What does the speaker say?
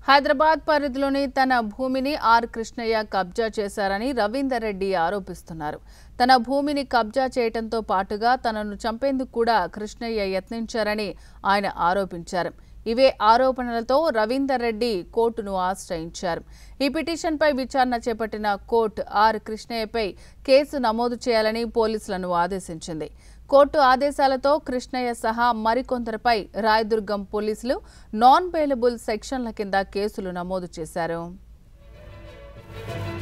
హైదరాబాద్ పరిధిలోని తన భూమిని ఆర్ కృష్ణయ్య కబ్జా చేశారని రవీందర్ రెడ్డి ఆరోపిస్తున్నారు తన భూమిని కబ్జా చేయడంతో పాటుగా తనను చంపేందుకు కూడా కృష్ణయ్య యత్నించారని ఆయన ఆరోపించారు ఇవే ఆరోపణలతో రవీందర్ రెడ్డి కోర్టును ఆశ్రయించారు ఈ పిటిషన్పై విచారణ చేపట్టిన కోర్టు ఆర్ కృష్ణయ్యపై కేసు నమోదు చేయాలని పోలీసులను ఆదేశించింది కోర్టు ఆదేశాలతో కృష్ణయ్య సహా మరికొందరిపై రాయదుర్గం పోలీసులు నాన్ బెయిలబుల్ సెక్షన్ల కింద కేసులు నమోదు చేశారు